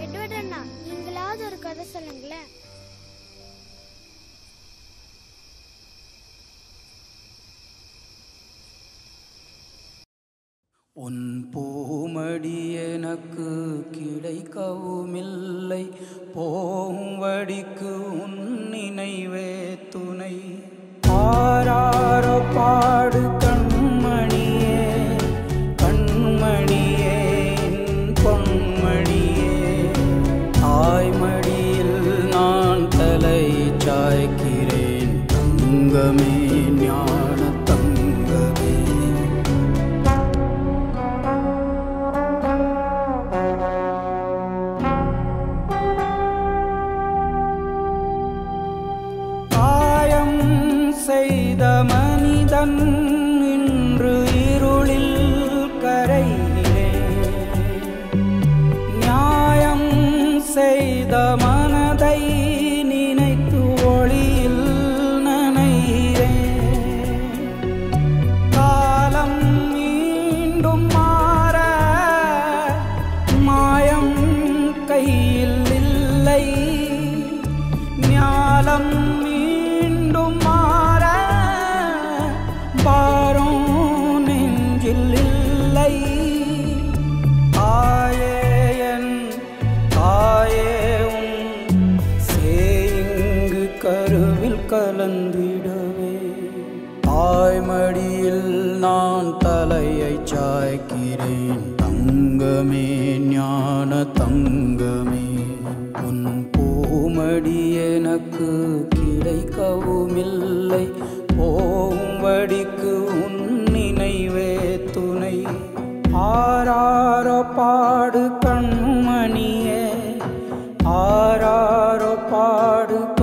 Edward அண்ணா நீங்களாவது ஒரு கதை சொல்லுங்களேன் உன் பூமடி எனக்கு கிடைக்கவுமில்லை போகும்படிக்கு உன் நினைவே துணை ஆராரோ பாடு கண்மணியே கண்மணியே என் பொன்மணியே தாய்மடியில் நான் தலை சாய்க்கிறேன் தங்கமே ஞான தங்கமே காயம் செய்த மனிதன் இன்று இருளில் கரையிலே நியாயம் செய்த மனதை நினைத்து ஒளியில் நனைகிறேன் காலம் மீண்டும் மாற மாயம் கையில் இல்லை ஞாலம் மீண்டும் மாற பாரம் நெஞ்சில் இல்லை தாயே என் தாயே உன் சேயிங்கு கருவில் கலந்திடவே தாய்மடியில் நான் தலையை சாய்க்கிறேன் தங்கமே ஞான தங்கமே உன் பூமடி எனக்கு கிடைக்கவுமில்லை போகும்படிக்கு உன் நினைவே துணை ஆராரோ பாடு கண்மணியே ஆராரோ பாடு